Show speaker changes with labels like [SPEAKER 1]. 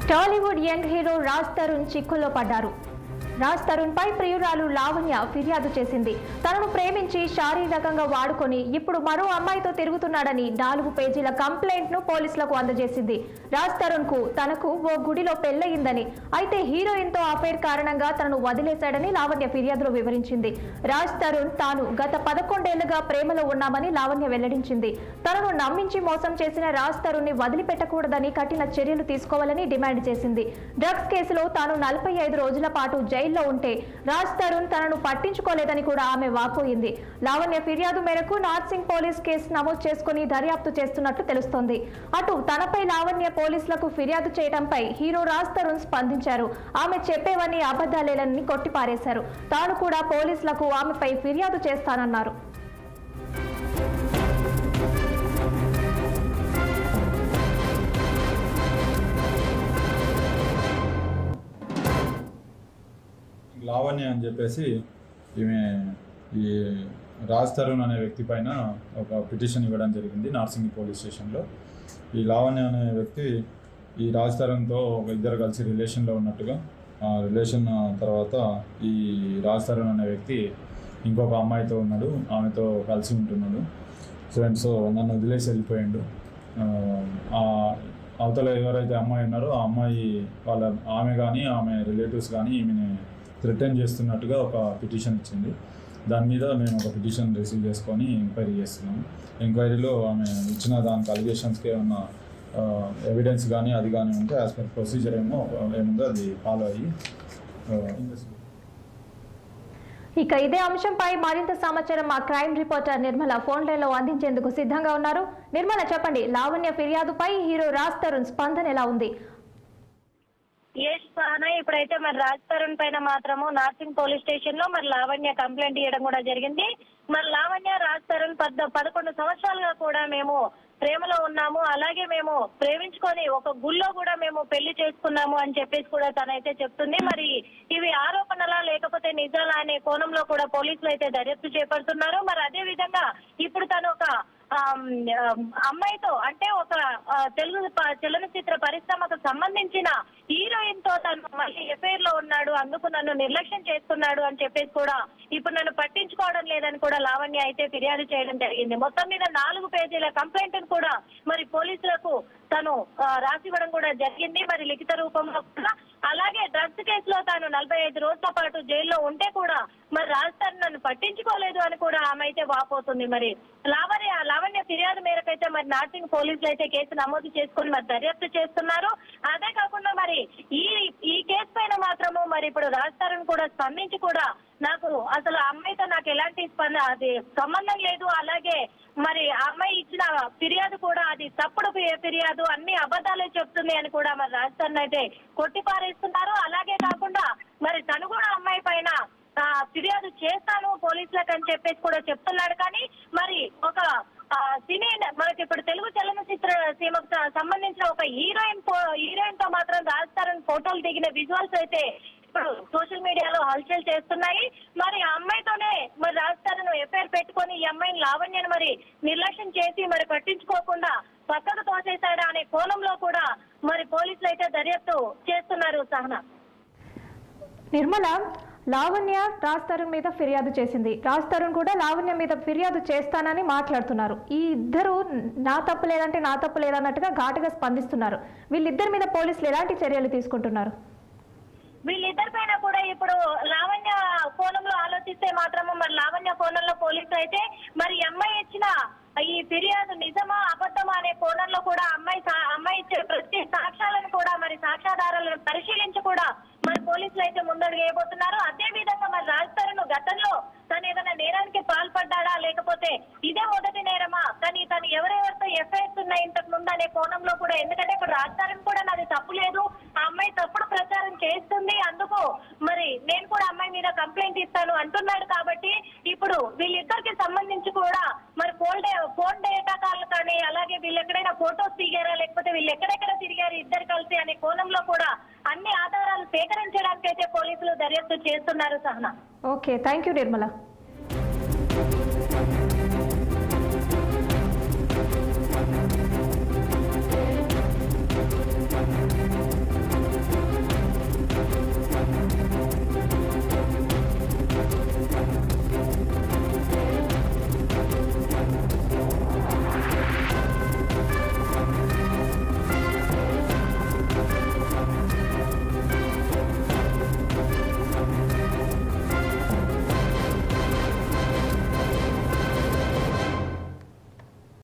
[SPEAKER 1] Tollywood young hero Raj Tarun చిక్కుల్లో పడ్డారు రాజ్ తరుణ్ పై ప్రియురాలు లావణ్య ఫిర్యాదు చేసింది తనను ప్రేమించి శారీరకంగా వాడుకొని ఇప్పుడు మరో అమ్మాయితో తిరుగుతున్నాడని నాలుగు పేజీల కంప్లైంట్ ను పోలీసులకు అందజేసింది రాజ్ తరుణ్ కు తనకు ఓ గుడిలో పెళ్లయిందని అయితే హీరోయిన్ తో అఫైర్ కారణంగా తనను వదిలేశాడని లావణ్య ఫిర్యాదులో వివరించింది రాజ్ తరుణ్ తాను గత పదకొండేళ్లుగా ప్రేమలో ఉన్నామని లావణ్య వెల్లడించింది తనను నమ్మించి మోసం చేసిన రాజ్ తరుణ్ ని వదిలిపెట్టకూడదని కఠిన చర్యలు తీసుకోవాలని డిమాండ్ చేసింది డ్రగ్స్ కేసులో తాను నలభై ఐదు రోజుల పాటు జైల్లో ఉంటే రాజ్ తరుణ్ తనను పట్టించుకోలేదని కూడా ఆమె వాపోయింది లావణ్య ఫిర్యాదు మేరకు నార్సింగ్ పోలీస్ కేసు నమోదు చేసుకుని దర్యాప్తు చేస్తున్నట్లు తెలుస్తోంది అటు తనపై లావణ్య పోలీసులకు ఫిర్యాదు చేయడంపై హీరో రాజ్ తరుణ్ స్పందించారు ఆమె చెప్పేవన్నీ అబద్ధాలేనని కొట్టిపారేశారు తాను కూడా పోలీసులకు ఆమెపై ఫిర్యాదు చేస్తానన్నారు
[SPEAKER 2] లావణ్య అని చెప్పేసి ఈమె ఈ రాజ్ తరుణ్ అనే వ్యక్తి పైన ఒక పిటిషన్ ఇవ్వడం జరిగింది నార్సింగి పోలీస్ స్టేషన్లో ఈ లావణ్య అనే వ్యక్తి ఈ రాజ్ తరుణ్తో ఒక ఇద్దరు కలిసి రిలేషన్లో ఉన్నట్టుగా ఆ రిలేషన్ తర్వాత ఈ రాజ్ తరుణ్ అనే వ్యక్తి ఇంకొక అమ్మాయితో ఉన్నాడు ఆమెతో కలిసి ఉంటున్నాడు సో అండ్ సో నన్ను వదిలేసి వెళ్ళిపోయాడు ఆ, ఆ అవతల ఎవరైతే అమ్మాయి ఉన్నారో ఆ అమ్మాయి వాళ్ళ ఆమె కానీ ఆమె రిలేటివ్స్ కానీ ఈమెని థ్రెటన్ చేస్తున్నట్టుగా ఒక పిటిషన్ ఇచ్చింది దాని మీద మేము ఒక పిటిషన్ రిసీవ్ చేసుకొని ఎంక్వైరీ చేస్తున్నాము ఎంక్వైరీలో ఆమె ఇచ్చిన దానికి అలిగేషన్స్కి ఏమన్నా ఎవిడెన్స్ కానీ అది కానీ ఉంటే యాజ్ పర్ ప్రొసీజర్ ఏమో ఏముందో అది ఫాలో అయ్యి ఇన్వెస్టిగేట్
[SPEAKER 1] ఇక ఇదే అంశంపై మరింత సమాచారం మా crime reporter Nirmala phone line లో అందించేందుకు సిద్ధంగా ఉన్నారు నిర్మల చెప్పండి లావణ్య ఫిర్యాదుపై హీరో రాజ్ తరుణ్ స్పందన ఎలా ఉంది
[SPEAKER 3] యష్ సహనా ఇప్పుడైతే మరి రాజ్ తరుణ్ పైన మాత్రము నార్సింగ్ పోలీస్ స్టేషన్ లో మరి లావణ్య కంప్లైంట్ ఇవ్వడం కూడా జరిగింది మరి లావణ్య రాజ్ తరుణ్ పద్ద పదకొండు సంవత్సరాలుగా కూడా మేము ప్రేమలో ఉన్నాము అలాగే మేము ప్రేమించుకొని ఒక గుళ్ళో కూడా మేము పెళ్లి చేసుకున్నాము అని చెప్పేసి కూడా తనైతే చెప్తుంది మరి ఇవి ఆరోపణలా లేకపోతే నిజాలా అనే కోణంలో కూడా పోలీసులు అయితే దర్యాప్తు చేపడుతున్నారు మరి అదే విధంగా ఇప్పుడు తను ఒక ఆమ్, ఆమ్, అమ్మాయితో అంటే ఒక ఆ, తెలుగు ప- చలనచిత్ర పరిశ్రమకు సంబంధించిన హీరోయిన్ తో తను మళ్ళీ ఎఫ్ఐఆర్ లో ఉన్నాడు అందుకు నన్ను నిర్లక్ష్యం చేస్తున్నాడు అని చెప్పేసి కూడా ఇప్పుడు నన్ను పట్టించుకోవడం లేదని కూడా లావణ్య అయితే ఫిర్యాదు చేయడం జరిగింది మొత్తం మీద నాలుగు పేజీల కంప్లైంట్ కూడా మరి పోలీసులకు తను ఆ, రాసివ్వడం కూడా జరిగింది మరి లిఖిత రూపంలో కూడా అలాగే డ్రగ్స్ కేసులో తాను నలభై ఐదు రోజుల పాటు జైల్లో ఉంటే కూడా మరి రాజస్థాన్ నన్ను పట్టించుకోలేదు అని కూడా ఆమె అయితే వాపోతుంది మరి లావణ్య లావణ్య ఫిర్యాదు మేరకైతే మరి నార్సింగ్ పోలీసులు అయితే కేసు నమోదు చేసుకుని మరి దర్యాప్తు చేస్తున్నారు అదే కాకుండా మరి ఈ ఈ కేసు పైన మాత్రము మరి ఇప్పుడు రాజస్థాన్ కూడా స్పందించి కూడా నాకు అసలు ఆ అమ్మాయితో నాకు ఎలాంటి స్పంద అది సంబంధం లేదు అలాగే మరి ఆ అమ్మాయి ఇచ్చిన ఫిర్యాదు కూడా అది తప్పుడు ఫి- ఫిర్యాదు అన్ని అబద్ధాలే చెప్తుంది అని కూడా మరి రాజస్థాన్ అయితే కొట్టిపారేస్తున్నారు అలాగే కాకుండా మరి తను కూడా అమ్మాయి పైన ఆ, ఫిర్యాదు చేస్తాను పోలీసులకు అని చెప్పేసి కూడా చెప్తున్నాడు కానీ మరి ఒక ఆ, సినీ మనకి ఇప్పుడు తెలుగు చలనచిత్ర సీమకు స- సంబంధించిన ఒక హీరోయిన్ ఫో- హీరోయిన్ తో మాత్రం రాజస్థాన్ ఫోటోలు దిగిన విజువల్స్ అయితే ఇప్పుడు సోషల్ మీడియాలో హల్చల్ చేస్తున్నాయి మరి ఆ అమ్మాయితోనే మరి రాజస్థాన్ ఎఫ్ఐఆర్ పెట్టుకొని ఈ అమ్మాయిని లావణ్యను మరి నిర్లక్ష్యం చేసి మరి పట్టించుకోకుండా పక్కకు తోసేశాడా అనే కోణంలో కూడా మరి పోలీసులు అయితే దర్యాప్తు చేస్తున్నారు సహనా
[SPEAKER 1] నిర్మల లావణ్య రాజ్ తరుణ్ మీద ఫిర్యాదు చేసింది రాజ్ తరుణ్ కూడా లావణ్య మీద ఫిర్యాదు చేస్తానని మాట్లాడుతున్నారు ఈ ఇద్దరు నా తప్పు లేదంటే నా తప్పు లేదన్నట్టుగా ఘాటుగా స్పందిస్తున్నారు వీళ్ళిద్దరి మీద పోలీసులు ఎలాంటి చర్యలు తీసుకుంటున్నారు
[SPEAKER 3] వీళ్ళిద్దరి పైన కూడా ఇప్పుడు లావణ్య కోణంలో ఆలోచిస్తే మాత్రము మరి లావణ్య కోణంలో పోలీసులు అయితే మరి ఈ అమ్మాయి ఇచ్చిన ఈ ఫిర్యాదు నిజమా అబద్ధమా అనే కోణంలో కూడా అమ్మాయి సా- అమ్మాయి ఇచ్చే ప్రతి సాక్ష్యాలను కూడా మరి సాక్ష్యాధారాలను పరిశీలించి కూడా మరి పోలీసులు అయితే ముందడుగు వేయబోతున్నారు అదే విధంగా మరి రాజస్థాన్ గతంలో తను ఏదైనా నేరానికి పాల్పడ్డాడా లేకపోతే ఇదే మొదటి నేరమా కానీ తను ఎవరెవరితో ఎఫ్ఐఆర్స్ ఉన్నాయి ఇంతకు ముందు అనే కోణంలో కూడా ఎందుకంటే ఇప్పుడు రాజస్థాన్ కూడా నాది తప్పు లేదు ఆ అమ్మాయి తప్పుడు ప్రచారం చేస్తుంది అందుకు మరి నేను కూడా అమ్మాయి మీద కంప్లైంట్ ఇస్తాను అంటున్నాడు కాబట్టి ఇప్పుడు వీళ్ళిద్దరికి సంబంధించి కూడా మరి ఫోన్ డే ఫోన్ డేటా కాల్ కానీ అలాగే వీళ్ళు ఎక్కడైనా ఫోటోస్ దిగారా లేకపోతే వీళ్ళు ఎక్కడెక్కడ తిరిగారు ఇద్దరు కలిసి అనే కోణంలో కూడా అన్ని ఆధారాలు సేకరించడానికి అయితే పోలీసులు దర్యాప్తు చేస్తున్నారు Sahana
[SPEAKER 1] okay thank you Nirmala